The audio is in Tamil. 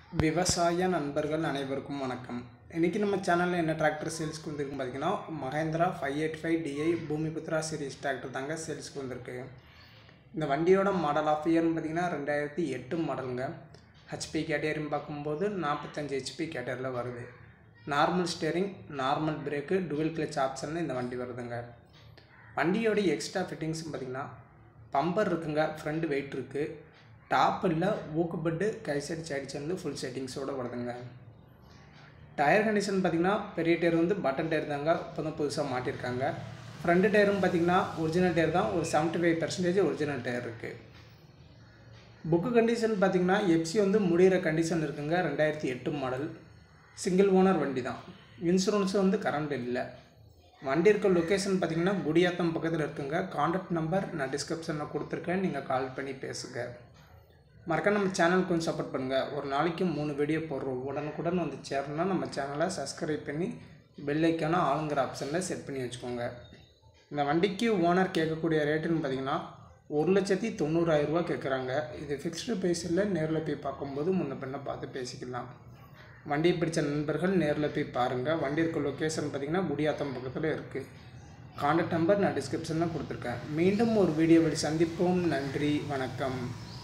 விவசாய நண்பர்கள் அனைவருக்கும் வணக்கம் இன்றைக்கி நம்ம சேனலில் என்ன டிராக்டர் சேல்ஸ்க்கு வந்திருக்கு பார்த்தீங்கன்னா Mahindra five eight five DI Bhoomiputra series tractor தாங்க சேல்ஸ்க்கு வந்திருக்கு இந்த வண்டியோட மாடல் ஆஃப் இயர்னு பார்த்தீங்கன்னா ரெண்டாயிரத்தி எட்டு மாடலுங்க ஹெச்பி கேட்டகரின்னு பார்க்கும்போது நாற்பத்தஞ்சு ஹெச்பி கேட்டகரியில் வருது normal steering normal brake dual clutch ஆப்ஷனில் இந்த வண்டி வருதுங்க வண்டியோட எக்ஸ்ட்ரா ஃபிட்டிங்ஸ் பார்த்திங்கன்னா பம்பர் இருக்குங்க ஃப்ரண்ட் வெயிட் இருக்குது டாப்பில் ஊக்குப்பட்டு கை சைடு சைடு சேர்ந்து ஃபுல் செட்டிங்ஸோடு வருதுங்க டயர் கண்டிஷன் பார்த்திங்கன்னா பெரிய டயர் வந்து பட்டன் டயர் தாங்க இப்போ தான் புதுசாக மாட்டியிருக்காங்க ஃப்ரண்ட் டயரும் பார்த்திங்கன்னா ஒரிஜினல் டயர் தான் ஒரு seventy five percentage original tyre இருக்குது புக்கு கண்டிஷன் பார்த்திங்கன்னா எப்சி வந்து முடிகிற கண்டிஷன் இருக்குங்க ரெண்டாயிரத்தி எட்டு மாடல் சிங்கிள் ஓனர் வண்டி தான் இன்சூரன்ஸும் வந்து கரண்ட் இல்லை வண்டி இருக்க லொக்கேஷன் பார்த்தீங்கன்னா குடியாத்தம் பக்கத்தில் இருக்குங்க காண்டாக்ட் நம்பர் நான் டிஸ்கிரிப்ஷனில் கொடுத்துருக்கேன் நீங்கள் கால் பண்ணி பேசுங்க மறக்க நம்ம சேனல் கொஞ்சம் சப்போர்ட் பண்ணுங்கள் ஒரு நாளைக்கு மூணு வீடியோ போடுறோம் உடனுக்குடன் வந்து சேரணும்னா நம்ம சேனலை சப்ஸ்கிரைப் பண்ணி பெல் ஐக்கான ஆளுங்கிற ஆப்ஷனில் செட் பண்ணி வச்சுக்கோங்க இந்த வண்டிக்கு ஓனர் கேட்கக்கூடிய ரேட்டுன்னு பார்த்தீங்கன்னா ஒரு லட்சத்தி தொண்ணூறாயிரரூவா கேட்குறாங்க இது ஃபிக்ஸ்டு ப்ரைஸில் நேரில் போய் பார்க்கும்போது முன்ன பின்ன பார்த்து பேசிக்கலாம் வண்டியை பிடிச்ச நண்பர்கள் நேரில் போய் பாருங்கள் வண்டி இருக்க லொக்கேஷன் பார்த்திங்கன்னா குடியாத்தம் பக்கத்தில் இருக்குது காண்டாக்ட் நம்பர் நான் டிஸ்கிரிப்ஷனில் கொடுத்துருக்கேன் மீண்டும் ஒரு வீடியோவில் சந்திப்போம் நன்றி வணக்கம்